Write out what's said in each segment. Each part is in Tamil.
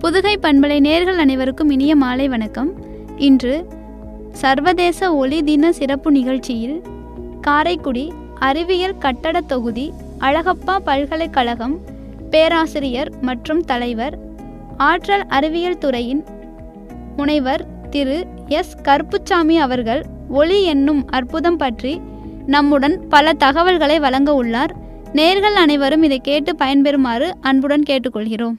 புதுகை பண்பலை நேர்கள் அனைவருக்கும் இனிய மாலை வணக்கம் இன்று சர்வதேச ஒளி தின சிறப்பு நிகழ்ச்சியில் காரைக்குடி அறிவியல் கட்டடத் தொகுதி அழகப்பா பல்கலைக்கழகம் பேராசிரியர் மற்றும் தலைவர் ஆற்றல் அறிவியல் துறையின் முனைவர் திரு எஸ் கருப்புச்சாமி அவர்கள் ஒளி என்னும் அற்புதம் பற்றி நம்முடன் பல தகவல்களை வழங்க உள்ளார் நேர்கள் அனைவரும் இதை கேட்டு பயன்பெறுமாறு அன்புடன் கேட்டுக்கொள்கிறோம்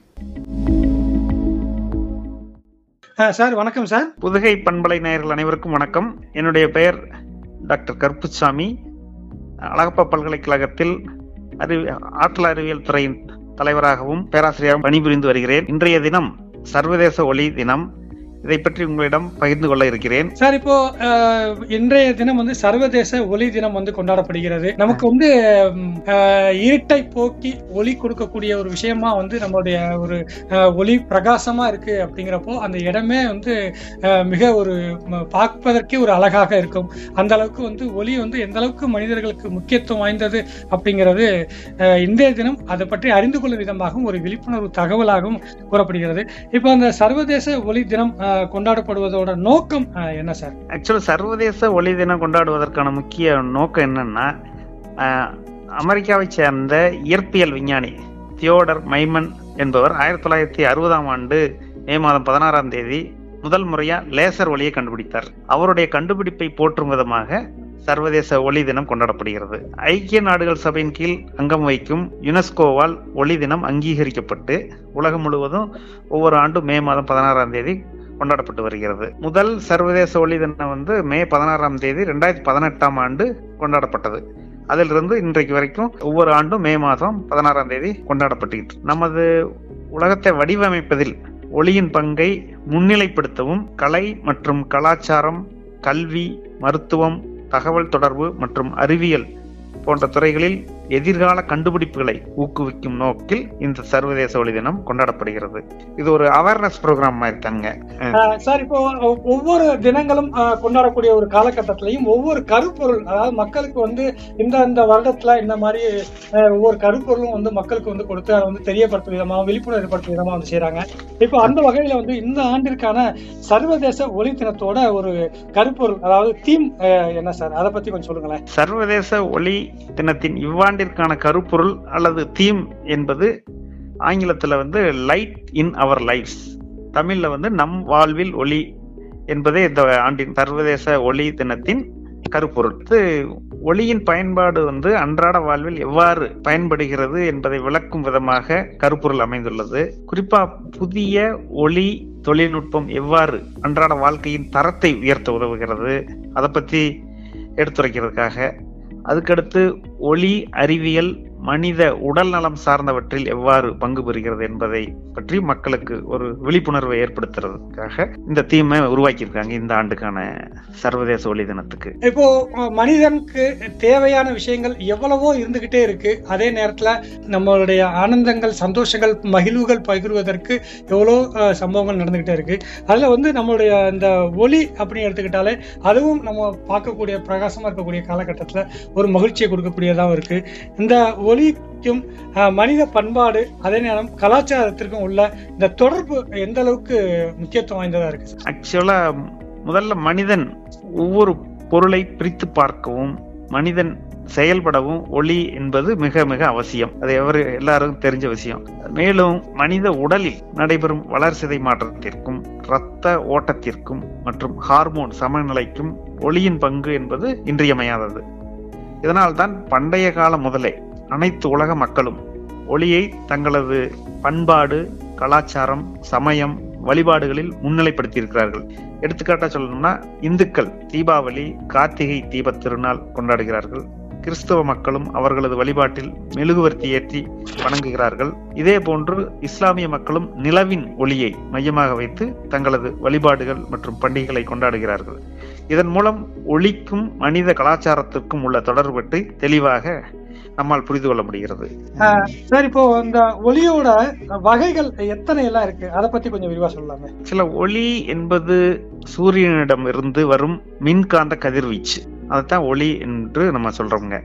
ஆ, சார் வணக்கம் சார் புதுகை பண்பலை நேயர்கள் அனைவருக்கும் வணக்கம் என்னுடைய பெயர் டாக்டர் கருப்புசாமி அழகப்பா பல்கலைக்கழகத்தில் அறிவி ஆற்றல் அறிவியல் துறையின் தலைவராகவும் பேராசிரியராகவும் பணிபுரிந்து வருகிறேன் இன்றைய தினம் சர்வதேச ஒளி தினம் இதை பற்றி உங்களிடம் பகிர்ந்து கொள்ள இருக்கிறேன் சார் இப்போ அஹ், இன்றைய தினம் வந்து சர்வதேச ஒளி தினம் வந்து கொண்டாடப்படுகிறது நமக்கு வந்து ம், அஹ், இருட்டை போக்கி ஒளி கொடுக்கக்கூடிய ஒரு விஷயமா வந்து நம்மளுடைய ஒரு அஹ், ஒளி பிரகாசமா இருக்கு அப்படிங்கிறப்போ அந்த இடமே வந்து அஹ், மிக ஒரு ம, பார்ப்பதற்கே ஒரு அழகாக இருக்கும் அந்த அளவுக்கு வந்து ஒளி வந்து எந்த அளவுக்கு மனிதர்களுக்கு முக்கியத்துவம் வாய்ந்தது அப்படிங்கிறது அஹ், இன்றைய தினம் அதை பற்றி அறிந்து கொள்ளும் விதமாகவும் ஒரு விழிப்புணர்வு தகவலாகவும் கூறப்படுகிறது இப்போ அந்த சர்வதேச ஒளி தினம் அஹ், கொண்டாடப்படுவதோட நோக்கம் அஹ், என்ன சார் ஆக்சுவலி சர்வதேச ஒளி தினம் கொண்டாடுவதற்கான முக்கிய நோக்கம் என்னன்னா ஆஹ், அமெரிக்காவைச் சேர்ந்த இயற்பியல் விஞ்ஞானி தியோடர் மைமன் என்பவர் ஆயிரத்தி தொள்ளாயிரத்தி அறுபதாம் ஆண்டு மே மாதம் பதினாறாம் தேதி முதல் முறையா லேசர் ஒளியை கண்டுபிடித்தார் அவருடைய கண்டுபிடிப்பை போற்றும் விதமாக சர்வதேச ஒளி தினம் கொண்டாடப்படுகிறது ஐக்கிய நாடுகள் சபையின் கீழ் அங்கம் வகிக்கும் யுனெஸ்கோவால் ஒளி தினம் அங்கீகரிக்கப்பட்டு உலகம் முழுவதும் ஒவ்வொரு ஆண்டும் மே மாதம் பதினாறாம் தேதி கொண்டாடப்பட்டு வருகிறது முதல் சர்வதேச ஒளி தினம் வந்து மே பதினாறாம் தேதி ரெண்டாயிரத்தி பதினெட்டாம் ஆண்டு கொண்டாடப்பட்டது அதிலிருந்து இன்றைக்கு வரைக்கும் ஒவ்வொரு ஆண்டும் மே மாதம் பதினாறாம் தேதி கொண்டாடப்பட்டு நமது உலகத்தை வடிவமைப்பதில் ஒளியின் பங்கை முன்னிலைப்படுத்தவும் கலை மற்றும் கலாச்சாரம் கல்வி மருத்துவம் தகவல் தொடர்பு மற்றும் அறிவியல் போன்ற துறைகளில் எதிர்கால கண்டுபிடிப்புகளை ஊக்குவிக்கும் நோக்கில் இந்த சர்வதேச ஒளி தினம் கொண்டாடப்படுகிறது இது ஒரு அவேர்னஸ் ப்ரோக்ராம் மாதிரி தாங்க அஹ், சார் இப்போ ஒ- ஒவ்வொரு தினங்களும் அஹ், கொண்டாடக்கூடிய ஒரு காலகட்டத்திலையும் ஒவ்வொரு கருப்பொருள் அதாவது மக்களுக்கு வந்து இந்த இந்த வருடத்துல இந்த மாதிரி அஹ், ஒவ்வொரு கருப்பொருளும் வந்து மக்களுக்கு வந்து கொடுத்து அதை வந்து தெரியப்படுத்தும் விதமா விழிப்புணர்வு ஏற்படுத்தும் விதமா வந்து செய்றாங்க இப்போ அந்த வகையில வந்து இந்த ஆண்டிற்கான சர்வதேச ஒளி தினத்தோட ஒரு கருப்பொருள் அதாவது தீம் என்ன சார் அதை பத்தி கொஞ்சம் சொல்லுங்களேன் சர்வதேச ஒளி தினத்தின் இவ்வாண்டிற்கான கருப்பொருள் அல்லது தீம் என்பது ஆங்கிலத்துல வந்து லைட் இன் அவர் லைஃப்ஸ் தமிழ்ல வந்து நம் வாழ்வில் ஒளி என்பதே இந்த ஆண்டின் சர்வதேச ஒளி தினத்தின் கருப்பொருள் இது ஒளியின் பயன்பாடு வந்து அன்றாட வாழ்வில் எவ்வாறு பயன்படுகிறது என்பதை விளக்கும் விதமாக கருப்பொருள் அமைந்துள்ளது குறிப்பா புதிய ஒளி தொழில்நுட்பம் எவ்வாறு அன்றாட வாழ்க்கையின் தரத்தை உயர்த்த உதவுகிறது அதை பத்தி எடுத்துரைக்கிறதுக்காக அதுக்கடுத்து ஒளி அறிவியல் மனித உடல் நலம் சார்ந்தவற்றில் எவ்வாறு பங்கு பெறுகிறது என்பதை பற்றி மக்களுக்கு ஒரு விழிப்புணர்வை ஏற்படுத்துறதுக்காக இந்த தீமை உருவாக்கியிருக்காங்க இந்த ஆண்டுக்கான சர்வதேச ஒளி தினத்துக்கு இப்போ அஹ், மனிதனுக்கு தேவையான விஷயங்கள் எவ்வளவோ இருந்துகிட்டே இருக்கு அதே நேரத்துல நம்மளுடைய ஆனந்தங்கள் சந்தோஷங்கள் மகிழ்வுகள் பகிர்வதற்கு எவ்வளோ அஹ், சம்பவங்கள் நடந்துகிட்டே இருக்கு அதுல வந்து நம்மளுடைய இந்த ஒளி அப்படின்னு எடுத்துக்கிட்டாலே அதுவும் நம்ம பார்க்கக்கூடிய பிரகாசமா இருக்கக்கூடிய காலகட்டத்துல ஒரு மகிழ்ச்சியை கொடுக்கக்கூடியதாகவும் இருக்கு இந்த ஒளிக்கும் அஹ், மனித பண்பாடு அதே நேரம் கலாச்சாரத்திற்கும் உள்ள இந்த தொடர்பு எந்த அளவுக்கு முக்கியத்துவம் வாய்ந்ததா இருக்கு ஆக்சுவலா முதல்ல மனிதன் ஒவ்வொரு பொருளை பிரித்து பார்க்கவும் மனிதன் செயல்படவும் ஒளி என்பது மிக மிக அவசியம் அது எவரு எல்லாருக்கும் தெரிஞ்ச விஷயம் மேலும் மனித உடலில் நடைபெறும் வளர்சிதை மாற்றத்திற்கும் இரத்த ஓட்டத்திற்கும் மற்றும் ஹார்மோன் சமநிலைக்கும் ஒளியின் பங்கு என்பது இன்றியமையாதது இதனால்தான் பண்டைய காலம் முதலே அனைத்து உலக மக்களும் ஒளியை தங்களது பண்பாடு கலாச்சாரம் சமயம் வழிபாடுகளில் முன்னிலைப்படுத்தியிருக்கிறார்கள் எடுத்துக்காட்டா சொல்லணும்னா இந்துக்கள் தீபாவளி கார்த்திகை தீபத் திருநாள் கொண்டாடுகிறார்கள் கிறிஸ்தவ மக்களும் அவர்களது வழிபாட்டில் மெழுகுவர்த்தி ஏற்றி வணங்குகிறார்கள் இதே போன்று இஸ்லாமிய மக்களும் நிலவின் ஒளியை மையமாக வைத்து தங்களது வழிபாடுகள் மற்றும் பண்டிகைகளை கொண்டாடுகிறார்கள் இதன் மூலம் ஒளிக்கும் மனித கலாச்சாரத்திற்கும் உள்ள தொடர்பு பற்றி தெளிவாக நம்மால் புரிந்து கொள்ள முடிகிறது சார் இப்போ இந்த ஒளியோட வகைகள் எத்தனை எல்லாம் இருக்கு அதை பத்தி கொஞ்சம் விரிவா சொல்லலாமே சில ஒளி என்பது சூரியனிடம் இருந்து வரும் மின்காந்த கதிர்வீச்சு அதுதான் ஒளி என்று நம்ம சொல்றோங்க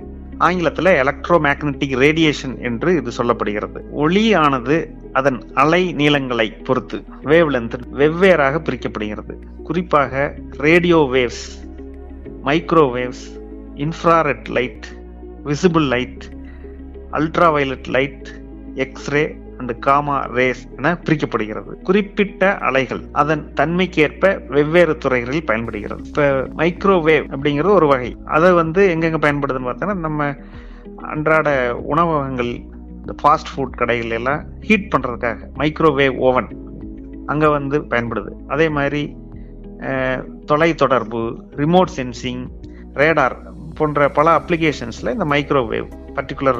ஆங்கிலத்துல எலக்ட்ரோ மேக்னட்டிக் ரேடியேஷன் என்று இது சொல்லப்படுகிறது ஒளியானது அதன் அலை நீளங்களை பொறுத்து வேவ் லென்த் வெவ்வேறாக பிரிக்கப்படுகிறது குறிப்பாக radio waves microwaves infrared light visible light ultra violet light X ray and gamma rays என பிரிக்கப்படுகிறது குறிப்பிட்ட அலைகள் அதன் தன்மைக்கேற்ப வெவ்வேறு துறைகளில் பயன்படுகிறது இப்ப மைக்ரோவேவ் அப்படிங்கிறது ஒரு வகை அதை வந்து எங்கெங்க பயன்படுதுன்னு பார்த்தோன்னா நம்ம அன்றாட உணவகங்கள் இந்த ஃபாஸ்ட் ஃபுட் கடைகள் எல்லாம் ஹீட் பண்றதுக்காக மைக்ரோவேவ் ஓவன் அங்க வந்து பயன்படுது அதே மாதிரி அஹ், தொலைத்தொடர்பு ரிமோட் சென்சிங் ரேடார் போன்ற பல அப்ளிகேஷன்ஸ்ல இந்த மைக்ரோவேவ் பர்டிகுலர்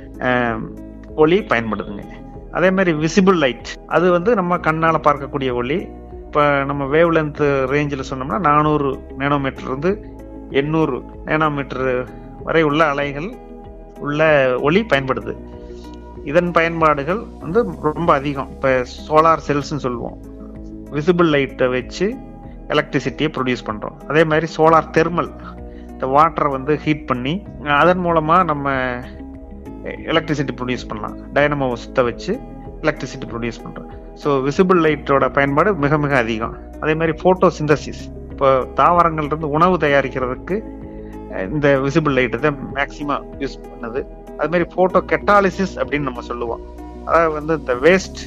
ஒளி பயன்படுதுங்க அதே மாதிரி விசிபிள் லைட் அது வந்து நம்ம கண்ணால பார்க்கக்கூடிய ஒளி இப்போ நம்ம வேவ் லென்த் ரேஞ்சில் சொன்னோம்னா நானூறு நேனோமீட்டர் இருந்து எண்ணூறு நேனோமீட்டர் வரை உள்ள அலைகள் உள்ள ஒளி பயன்படுது இதன் பயன்பாடுகள் வந்து ரொம்ப அதிகம் இப்போ சோலார் செல்ஸ்னு சொல்லுவோம் விசிபிள் லைட்டை வச்சு எலக்ட்ரிசிட்டியை ப்ரொடியூஸ் பண்ணுறோம் அதே மாதிரி சோலார் தெர்மல் இந்த வாட்டரை வந்து ஹீட் பண்ணி அதன் மூலமாக நம்ம எலக்ட்ரிசிட்டி ப்ரொடியூஸ் பண்ணலாம் டைனமோஸ்ட்டை வச்சு எலக்ட்ரிசிட்டி ப்ரொடியூஸ் பண்ணுறோம் ஸோ விசிபிள் லைட்டோட பயன்பாடு மிக மிக அதிகம் அதே மாதிரி ஃபோட்டோ சிந்தசிஸ் இப்போ தாவரங்கள்ல இருந்து உணவு தயாரிக்கிறதுக்கு அஹ், இந்த விசிபிள் லைட்டு தான் மேக்சிமம் யூஸ் பண்ணுது அது மாதிரி ஃபோட்டோ கெட்டாலிசிஸ் அப்படின்னு நம்ம சொல்லுவோம் அதாவது வந்து இந்த வேஸ்ட்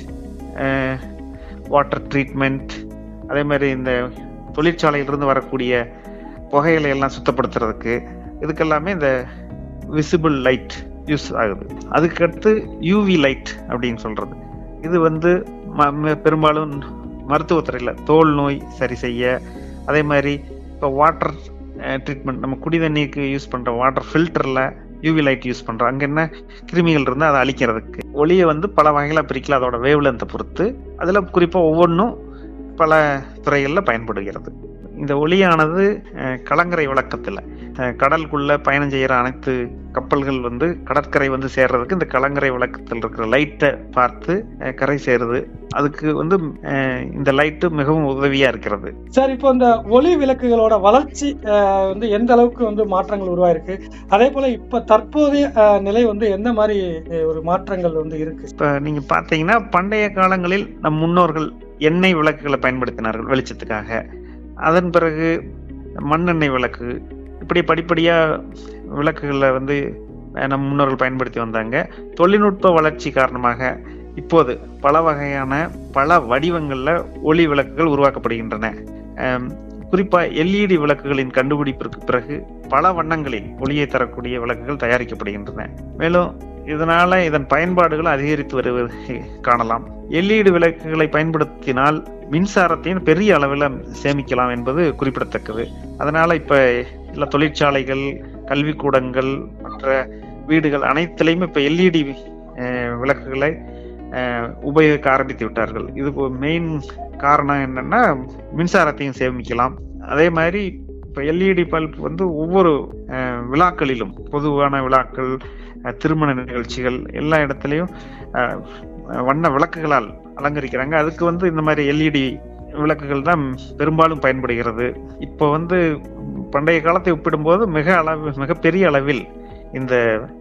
வாட்டர் ட்ரீட்மெண்ட் அதே மாதிரி இந்த தொழிற்சாலையிலிருந்து வரக்கூடிய புகைகளை எல்லாம் சுத்தப்படுத்துறதுக்கு இதுக்கெல்லாமே இந்த விசிபிள் லைட் யூஸ் ஆகுது அதுக்கடுத்து யூவி லைட் அப்படின்னு சொல்றது இது வந்து ம- ம- பெரும்பாலும் மருத்துவத்துறையில் தோல் நோய் சரி செய்ய அதே மாதிரி இப்போ வாட்டர் ட்ரீட்மெண்ட் நம்ம குடி தண்ணீருக்கு யூஸ் பண்ற வாட்டர் ஃபில்டர்ல யூவி லைட் யூஸ் பண்றோம் அங்க என்ன கிருமிகள் இருந்தால் அதை அழிக்கிறதுக்கு ஒளியை வந்து பல வகையில பிரிக்கலாம் அதோட வேவ் லென்த்தை பொறுத்து அதுல குறிப்பா ஒவ்வொன்றும் பல துறைகளில் பயன்படுகிறது இந்த ஒளியானது அஹ், கலங்கரை விளக்கத்துல அஹ், கடலுக்குள்ள பயணம் செய்யற அனைத்து கப்பல்கள் வந்து கடற்கரை வந்து சேர்றதுக்கு இந்த கலங்கரை விளக்கத்தில் இருக்கிற லைட்டை பார்த்து அஹ், கரை சேருது அதுக்கு வந்து அஹ், இந்த லைட்டு மிகவும் உதவியா இருக்கிறது சார் இப்போ இந்த ஒளி விளக்குகளோட வளர்ச்சி அஹ், வந்து எந்த அளவுக்கு வந்து மாற்றங்கள் உருவாயிருக்கு அதே போல இப்ப தற்போதைய அஹ், நிலை வந்து எந்த மாதிரி அஹ், ஒரு மாற்றங்கள் வந்து இருக்கு இப்ப நீங்க பாத்தீங்கன்னா பண்டைய காலங்களில் நம் முன்னோர்கள் எண்ணெய் விளக்குகளை பயன்படுத்தினார்கள் வெளிச்சத்துக்காக அதன் பிறகு மண்ணெண்ணெய் விளக்கு இப்படி படிப்படியா விளக்குகளை வந்து அஹ், நம் முன்னோர்கள் பயன்படுத்தி வந்தாங்க தொழில்நுட்ப வளர்ச்சி காரணமாக இப்போது பல வகையான பல வடிவங்கள்ல ஒளி விளக்குகள் உருவாக்கப்படுகின்றன அம், குறிப்பா எல்இடி விளக்குகளின் கண்டுபிடிப்பிற்கு பிறகு பல வண்ணங்களில் ஒளியை தரக்கூடிய விளக்குகள் தயாரிக்கப்படுகின்றன மேலும் இதனால இதன் பயன்பாடுகள் அதிகரித்து வருவதை காணலாம் எல்இடி விளக்குகளை பயன்படுத்தினால் மின்சாரத்தையும் பெரிய அளவில் சேமிக்கலாம் என்பது குறிப்பிடத்தக்கது அதனால இப்ப எல்லா தொழிற்சாலைகள் கல்விக்கூடங்கள் மற்ற வீடுகள் அனைத்திலையும் இப்ப எல்இடி விளக்குகளை அஹ், உபயோகிக்க ஆரம்பித்து விட்டார்கள் இது மெயின் காரணம் என்னன்னா மின்சாரத்தையும் சேமிக்கலாம் அதே மாதிரி இப்ப எல்இடி பல்ப் வந்து ஒவ்வொரு அஹ், விழாக்களிலும் பொதுவான விழாக்கள் அஹ், திருமண நிகழ்ச்சிகள் எல்லா இடத்துலையும் அஹ், வண்ண விளக்குகளால் அலங்கரிக்கிறாங்க அதுக்கு வந்து இந்த மாதிரி எல்இடி விளக்குகள் தான் பெரும்பாலும் பயன்படுகிறது இப்போ வந்து பண்டைய காலத்தை ஒப்பிடும்போது மிக அளவு மிகப்பெரிய அளவில் இந்த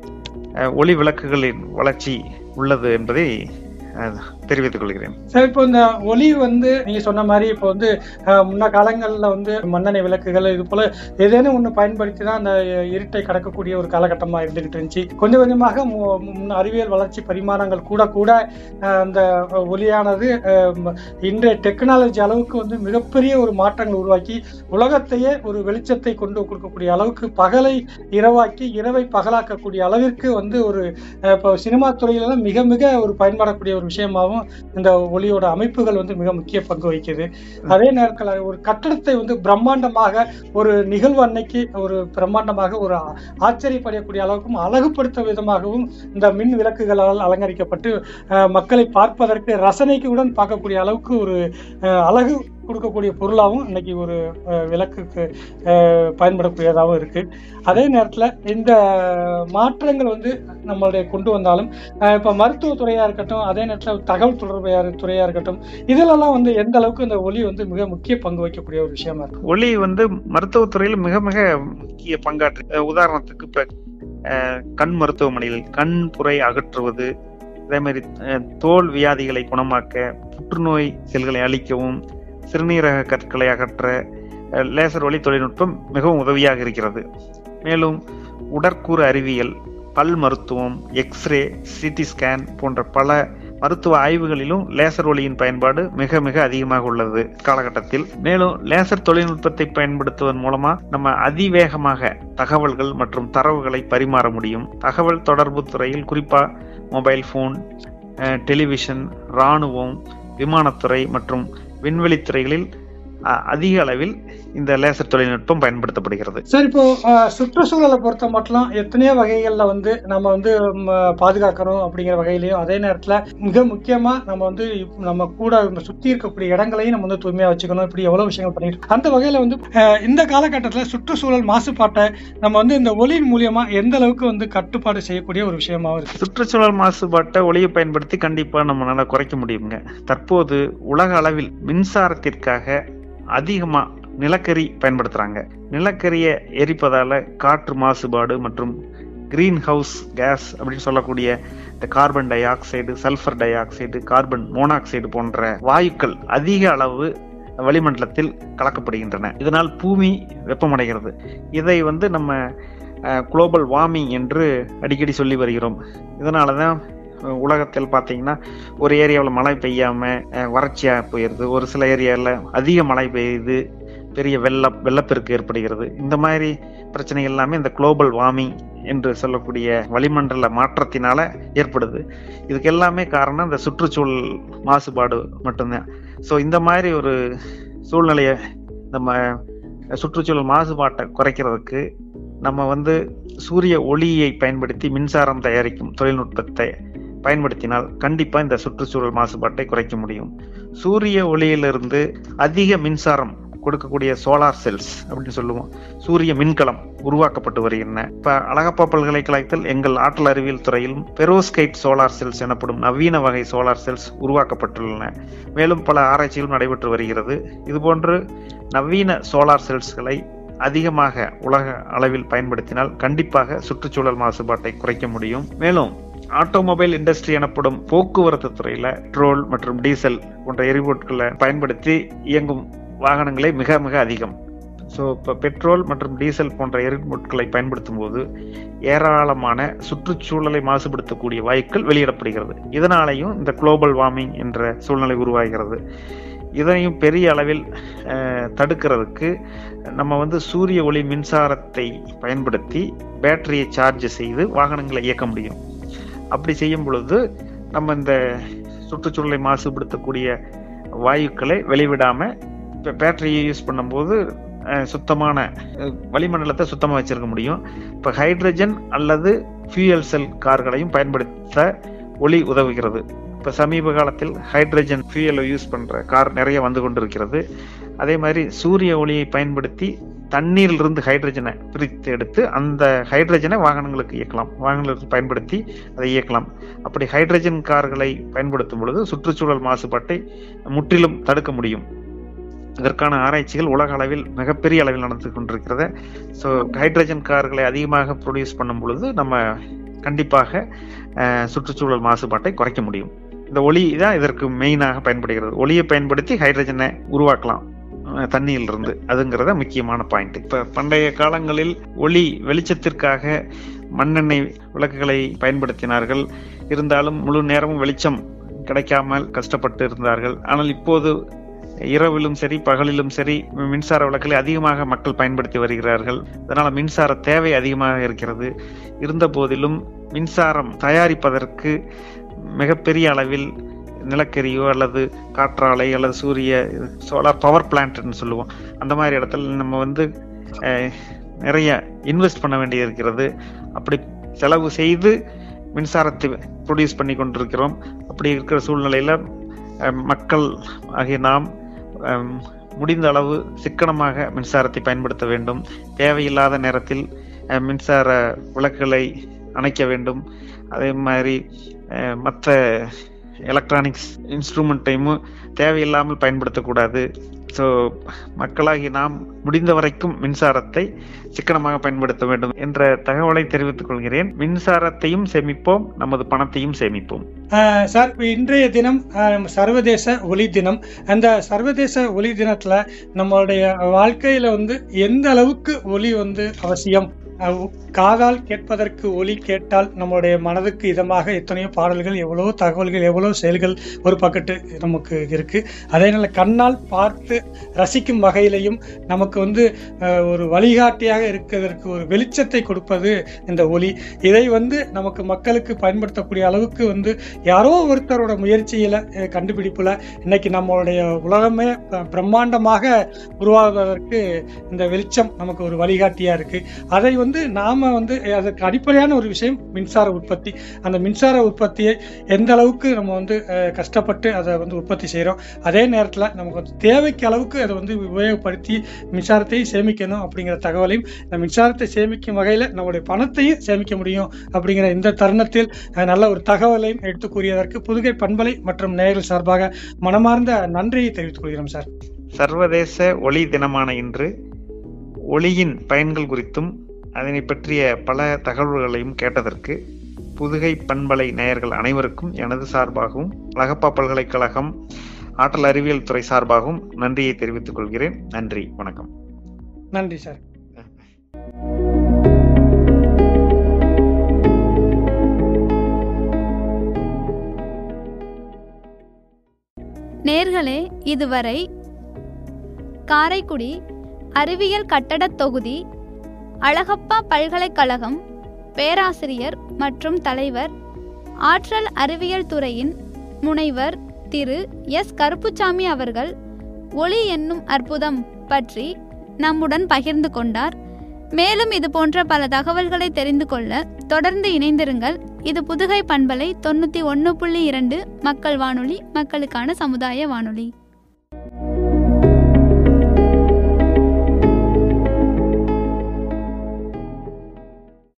அஹ், ஒளி விளக்குகளின் வளர்ச்சி உள்ளது என்பதை அஹ், தெரிவித்துக் கொள்கிறேன் சார் இப்போ இந்த ஒளி வந்து நீங்க சொன்ன மாதிரி இப்போ வந்து அஹ், முன்ன காலங்கள்ல வந்து மண்ணெண்ணெய் விளக்குகள் இது போல ஏதேனும் ஒண்ணு பயன்படுத்தி தான் அந்த இருட்டை கடக்கக்கூடிய ஒரு காலகட்டமா இருந்துகிட்டு இருந்துச்சு கொஞ்சம் கொஞ்சமாக மு- முன்ன அறிவியல் வளர்ச்சி பரிமாணங்கள் கூட கூட அஹ், அந்த ஒளியானது அஹ், ம- இன்றைய டெக்னாலஜி அளவுக்கு வந்து மிகப்பெரிய ஒரு மாற்றங்கள் உருவாக்கி உலகத்தையே ஒரு வெளிச்சத்தை கொண்டு கொடுக்கக்கூடிய அளவுக்கு பகலை இரவாக்கி இரவை பகலாக்கக்கூடிய அளவிற்கு வந்து ஒரு அஹ், இப்போ சினிமா துறையில மிக மிக ஒரு பயன்படக்கூடிய ஒரு விஷயமாகவும் இந்த ஒளியோட அமைப்புகள் வந்து மிக முக்கிய பங்கு வகிக்குது அதே நேரத்தில் ஒரு கட்டடத்தை வந்து பிரம்மாண்டமாக ஒரு நிகழ்வு அன்னைக்கு ஒரு பிரம்மாண்டமாக ஒரு ஆ- ஆச்சரியப்படக்கூடிய அளவுக்கும் அழகுபடுத்த விதமாகவும் இந்த மின் விளக்குகளால் அலங்கரிக்கப்பட்டு அஹ், மக்களை பார்ப்பதற்கு ரசனைக்கு உடன் பார்க்கக்கூடிய அளவுக்கு ஒரு அஹ், அழகு கொடுக்கக்கூடிய பொருளாகவும் இன்னைக்கு ஒரு அஹ், விளக்குக்கு அஹ், பயன்படக்கூடியதாகவும் இருக்கு அதே நேரத்தில் இந்த மாற்றங்கள் வந்து நம்மளுடைய கொண்டு வந்தாலும் அஹ், இப்ப மருத்துவ துறையா இருக்கட்டும் அதே நேரத்தில் தகவல் தொடர்பு துறையா இருக்கட்டும் இதிலெல்லாம் வந்து எந்த அளவுக்கு இந்த ஒளி வந்து மிக முக்கிய பங்கு வகிக்கக்கூடிய ஒரு விஷயமா இருக்கு ஒளி வந்து மருத்துவத்துறையில் மிக மிக முக்கிய பங்காற்று அஹ் உதாரணத்துக்கு இப்ப அஹ், கண் மருத்துவமனையில் கண் புரை அகற்றுவது அதே மாதிரி அஹ், தோல் வியாதிகளை குணமாக்க புற்றுநோய் செல்களை அழிக்கவும் சிறுநீரக கற்களை அகற்ற அஹ், லேசர் ஒளி தொழில்நுட்பம் மிகவும் உதவியாக இருக்கிறது மேலும் உடற்கூறு அறிவியல் பல் மருத்துவம் எக்ஸ்ரே சிடி ஸ்கேன் போன்ற பல மருத்துவ ஆய்வுகளிலும் லேசர் ஒளியின் பயன்பாடு மிக மிக அதிகமாக உள்ளது காலகட்டத்தில் மேலும் லேசர் தொழில்நுட்பத்தை பயன்படுத்துவதன் மூலமா நம்ம அதிவேகமாக தகவல்கள் மற்றும் தரவுகளை பரிமாற முடியும் தகவல் தொடர்பு துறையில் குறிப்பா மொபைல் போன் டெலிவிஷன் இராணுவம் விமானத்துறை மற்றும் விண்வெளித்துறைகளில் அஹ், அதிக அளவில் இந்த லேசர் தொழில்நுட்பம் பயன்படுத்தப்படுகிறது சார் இப்போ அஹ், சுற்றுச்சூழலை பொறுத்த மட்டும் எத்தனையோ வகைகள்ல வந்து நம்ம வந்து ம், பாதுகாக்கணும் அப்படிங்கிற வகையிலையும் அதே நேரத்துல மிக முக்கியமா நம்ம வந்து இப்ப நம்ம கூட நம்ம சுத்தி இருக்கக்கூடிய இடங்களையும் நம்ம வந்து தூய்மையா வச்சுக்கணும் இப்படி எவ்வளவு விஷயங்கள் பண்ணிட்டு இருக்கோம். அந்த வகையில வந்து அஹ், இந்த காலகட்டத்துல சுற்றுச்சூழல் மாசுபாட்டை நம்ம வந்து இந்த ஒளியின் மூலியமா எந்த அளவுக்கு வந்து கட்டுப்பாடு செய்யக்கூடிய ஒரு விஷயமாவும் இருக்கு சுற்றுச்சூழல் மாசுபாட்டை ஒளியை பயன்படுத்தி கண்டிப்பா நம்மளால குறைக்க முடியுங்க தற்போது உலக அளவில் மின்சாரத்திற்காக அதிகமா நிலக்கரி பயன்படுத்துறாங்க நிலக்கரியை எரிப்பதால காற்று மாசுபாடு மற்றும் கிரீன் ஹவுஸ் கேஸ் அப்படின்னு சொல்லக்கூடிய இந்த carbon dioxide sulphur dioxide carbon monoxide போன்ற வாயுக்கள் அதிக அளவு வளிமண்டலத்தில் கலக்கப்படுகின்றன இதனால் பூமி வெப்பமடைகிறது இதை வந்து நம்ம குளோபல் வார்மிங் என்று அடிக்கடி சொல்லி வருகிறோம் இதனால தான் உலகத்தில் பார்த்தீங்கன்னா ஒரு ஏரியாவில் மழை பெய்யாமல் வறட்சியாக போயிடுது ஒரு சில ஏரியாவில் அதிக மழை பெய்யுது பெரிய வெள்ள வெள்ளப்பெருக்கு ஏற்படுகிறது இந்த மாதிரி பிரச்சனைகள் எல்லாமே இந்த குளோபல் வார்மிங் என்று சொல்லக்கூடிய வளிமண்டல மாற்றத்தினால ஏற்படுது இதுக்கு எல்லாமே காரணம் இந்த சுற்றுச்சூழல் மாசுபாடு மட்டும்தான் ஸோ இந்த மாதிரி ஒரு சூழ்நிலையை நம்ம சுற்றுச்சூழல் மாசுபாட்டை குறைக்கிறதுக்கு நம்ம வந்து சூரிய ஒளியை பயன்படுத்தி மின்சாரம் தயாரிக்கும் தொழில்நுட்பத்தை பயன்படுத்தினால் கண்டிப்பா இந்த சுற்றுச்சூழல் மாசுபாட்டை குறைக்க முடியும் சூரிய ஒளியிலிருந்து அதிக மின்சாரம் கொடுக்கக்கூடிய சோலார் செல்ஸ் அப்படின்னு சொல்லுவோம் சூரிய மின்கலம் உருவாக்கப்பட்டு வருகின்றன இப்ப அழகப்பா பல்கலைக்கழகத்தில் எங்கள் ஆற்றல் அறிவியல் துறையிலும் பெரோஸ்கைட் சோலார் செல்ஸ் எனப்படும் நவீன வகை சோலார் செல்ஸ் உருவாக்கப்பட்டுள்ளன மேலும் பல ஆராய்ச்சிகளும் நடைபெற்று வருகிறது இதுபோன்று நவீன சோலார் செல்ஸ்களை அதிகமாக உலக அளவில் பயன்படுத்தினால் கண்டிப்பாக சுற்றுச்சூழல் மாசுபாட்டை குறைக்க முடியும் மேலும் ஆட்டோமொபைல் இண்டஸ்ட்ரி எனப்படும் போக்குவரத்து துறையில பெட்ரோல் மற்றும் டீசல் போன்ற எரிபொருட்களை பயன்படுத்தி இயங்கும் வாகனங்களே மிக மிக அதிகம் ஸோ இப்போ பெட்ரோல் மற்றும் டீசல் போன்ற எரிபொருட்களை பயன்படுத்தும் போது ஏராளமான சுற்றுச்சூழலை மாசுபடுத்தக்கூடிய வாயுக்கள் வெளியிடப்படுகிறது இதனாலையும் இந்த குளோபல் வார்மிங் என்ற சூழ்நிலை உருவாகிறது இதனையும் பெரிய அளவில் தடுக்கிறதுக்கு நம்ம வந்து சூரிய ஒளி மின்சாரத்தை பயன்படுத்தி பேட்டரியை சார்ஜ் செய்து வாகனங்களை இயக்க முடியும் அப்படி செய்யும் பொழுது நம்ம இந்த சுற்றுச்சூழலை மாசுபடுத்தக்கூடிய வாயுக்களை வெளிவிடாம இப்போ பேட்டரியை யூஸ் பண்ணும்போது சுத்தமான வளிமண்டலத்தை சுத்தமாக வச்சிருக்க முடியும் இப்போ ஹைட்ரஜன் அல்லது ஃபியூயல் செல் கார்களையும் பயன்படுத்த ஒளி உதவுகிறது இப்போ சமீப காலத்தில் ஹைட்ரஜன் ஃபியூயலை யூஸ் பண்ணுற கார் நிறைய வந்து கொண்டிருக்கிறது அதே மாதிரி சூரிய ஒளியை பயன்படுத்தி தண்ணீரிலிருந்து ஹைட்ரஜனை பிரித்து எடுத்து அந்த ஹைட்ரஜனை வாகனங்களுக்கு இயக்கலாம் வாகனங்களுக்கு பயன்படுத்தி அதை இயக்கலாம் அப்படி ஹைட்ரஜன் கார்களை பயன்படுத்தும் பொழுது சுற்றுச்சூழல் மாசுபாட்டை முற்றிலும் தடுக்க முடியும் இதற்கான ஆராய்ச்சிகள் உலக அளவில் மிகப்பெரிய அளவில் நடந்து கொண்டிருக்கிறது ஸோ ஹைட்ரஜன் கார்களை அதிகமாக ப்ரொடியூஸ் பண்ணும் பொழுது நம்ம கண்டிப்பாக சுற்றுச்சூழல் மாசுபாட்டை குறைக்க முடியும் இந்த ஒளி தான் இதற்கு மெயினாக பயன்படுகிறது ஒளியை பயன்படுத்தி ஹைட்ரஜனை உருவாக்கலாம் தண்ணியிலிருந்து அதுங்கிறத முக்கியமான பாயிண்ட் இப்ப பண்டைய காலங்களில் ஒளி வெளிச்சத்திற்காக மண்ணெண்ணெய் விளக்குகளை பயன்படுத்தினார்கள் இருந்தாலும் முழு நேரமும் வெளிச்சம் கிடைக்காமல் கஷ்டப்பட்டு இருந்தார்கள் ஆனால் இப்போது இரவிலும் சரி பகலிலும் சரி மின்சார விளக்குகளை அதிகமாக மக்கள் பயன்படுத்தி வருகிறார்கள் அதனால மின்சார தேவை அதிகமாக இருக்கிறது இருந்த போதிலும் மின்சாரம் தயாரிப்பதற்கு மிகப்பெரிய அளவில் நிலக்கரியோ அல்லது காற்றாலை அல்லது சூரிய சோலார் பவர் பிளான்ட்னு சொல்லுவோம் அந்த மாதிரி இடத்துல நம்ம வந்து நிறைய இன்வெஸ்ட் பண்ண வேண்டி இருக்கிறது அப்படி செலவு செய்து மின்சாரத்தை ப்ரொடியூஸ் பண்ணி கொண்டிருக்கிறோம் அப்படி இருக்கிற சூழ்நிலையில மக்கள் ஆகிய நாம் முடிந்த அளவு சிக்கனமாக மின்சாரத்தை பயன்படுத்த வேண்டும் தேவையில்லாத நேரத்தில் மின்சார விளக்குகளை அணைக்க வேண்டும் அதே மாதிரி மற்ற எலக்ட்ரானிக்ஸ் இன்ஸ்ட்ருமெண்ட்டையும் தேவையில்லாமல் பயன்படுத்தக்கூடாது ஸோ மக்களாகி நாம் முடிந்த வரைக்கும் மின்சாரத்தை சிக்கனமாக பயன்படுத்த வேண்டும் என்ற தகவலை தெரிவித்துக் கொள்கிறேன் மின்சாரத்தையும் சேமிப்போம் நமது பணத்தையும் சேமிப்போம் ஆஹ் சார் இப்ப இன்றைய தினம் ஆஹ் சர்வதேச ஒலி தினம் அந்த சர்வதேச ஒலி தினத்துல நம்மளுடைய வாழ்க்கையில வந்து எந்த அளவுக்கு ஒலி வந்து அவசியம் ஆஹ் காதால் கேட்பதற்கு ஒலி கேட்டால் நம்மளுடைய மனதுக்கு இதமாக எத்தனையோ பாடல்கள் எவ்வளவோ தகவல்கள் எவ்வளவோ செயல்கள் ஒரு பக்கத்து நமக்கு இருக்கு அதே நேர கண்ணால் பார்த்து ரசிக்கும் வகையிலையும் நமக்கு வந்து ஆஹ் ஒரு வழிகாட்டியாக இருக்கிறதற்கு ஒரு வெளிச்சத்தை கொடுப்பது இந்த ஒலி இதை வந்து நமக்கு மக்களுக்கு பயன்படுத்தக்கூடிய அளவுக்கு வந்து யாரோ ஒருத்தரோட முயற்சியில அஹ், கண்டுபிடிப்புல இன்னைக்கு நம்மளுடைய உலகமே ப- பிரம்மாண்டமாக உருவாகுவதற்கு இந்த வெளிச்சம் நமக்கு ஒரு வழிகாட்டியா இருக்கு அதை வந்து நாம வந்து அஹ், அதற்கு அடிப்படையான ஒரு விஷயம் மின்சார உற்பத்தி அந்த மின்சார உற்பத்தியை எந்த அளவுக்கு நம்ம வந்து அஹ், கஷ்டப்பட்டு அதை வந்து உற்பத்தி செய்றோம் அதே நேரத்துல நமக்கு வந்து தேவைக்கு அளவுக்கு அதை வந்து உபயோகப்படுத்தி மின்சாரத்தையும் சேமிக்கணும் அப்படிங்கிற தகவலையும் இந்த மின்சாரத்தை சேமிக்கும் வகையில நம்மளுடைய பணத்தையும் சேமிக்க முடியும் அப்படிங்கிற இந்த தருணத்தில் அஹ், நல்ல ஒரு தகவலையும் எடுத்து கூறியதற்கு புதுகை பண்பலை மற்றும் நேயர்கள் சார்பாக மனமார்ந்த நன்றியை தெரிவித்துக் கொள்கிறோம் சார் சர்வதேச ஒளி தினமான இன்று ஒளியின் பயன்கள் குறித்தும் அதனை பற்றிய பல தகவல்களையும் கேட்டதற்கு புதுகை பண்பலை நேயர்கள் அனைவருக்கும் எனது சார்பாகவும் அழகப்பா பல்கலைக்கழகம் ஆற்றல் அறிவியல் துறை சார்பாகவும் நன்றியை தெரிவித்துக் கொள்கிறேன் நன்றி வணக்கம் நன்றி சார் நேர்களே இதுவரை காரைக்குடி அறிவியல் கட்டடத் தொகுதி அழகப்பா பல்கலைக்கழகம் பேராசிரியர் மற்றும் தலைவர் ஆற்றல் அறிவியல் துறையின் முனைவர் திரு எஸ் கருப்புச்சாமி அவர்கள் ஒளி என்னும் அற்புதம் பற்றி நம்முடன் பகிர்ந்து கொண்டார் மேலும் இது போன்ற பல தகவல்களை தெரிந்து கொள்ள தொடர்ந்து இணைந்திருங்கள் இது புதுகை பண்பலை தொண்ணூற்றி ஒன்று புள்ளி இரண்டு மக்கள் வானொலி மக்களுக்கான சமுதாய வானொலி